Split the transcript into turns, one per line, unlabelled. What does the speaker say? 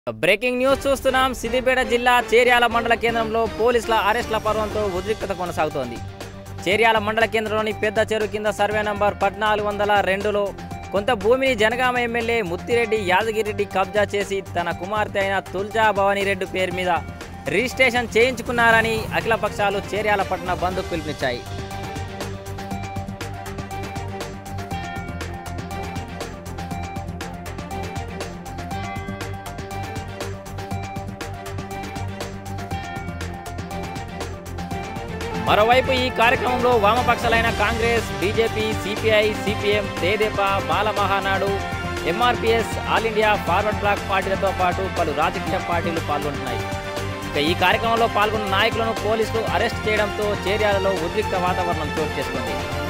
breaking news చూస్తున్నాం సిద్దిపేట జిల్లా చేర్యాల మండల కేంద్రంలో పోలీసుల అరెస్టుల పర్వంతో ఉద్రిక్తత కొనసాగుతోంది చేర్యాల మండల కేంద్రంలోని పెద్ద చెరువు కింద సర్వే నంబర్ పద్నాలుగు వందల రెండులో కొంత భూమిని జనగామ ఎమ్మెల్యే ముత్తిరెడ్డి యాదగిరెడ్డి కబ్జా చేసి తన కుమార్తె అయిన తుల్జా భవానీ రెడ్డి పేరు మీద రిజిస్ట్రేషన్ చేయించుకున్నారని అఖిలపక్షాలు చేర్యాల పట్టణ బంధుకు పిలుపునిచ్చాయి మరోవైపు ఈ కార్యక్రమంలో వామపక్షాలైన Congress BJP CPI CPM Tedepa Bala Mahanadu MRPS all India Forward Bloc పార్టీలతో పాటు పలు రాజకీయ పార్టీలు పాల్గొంటున్నాయి ఇక ఈ కార్యక్రమంలో పాల్గొన్న నాయకులను పోలీసులు అరెస్ట్ చేయడంతో చేర్యాలలో ఉద్రిక్త వాతావరణం చోటు చేసుకుంది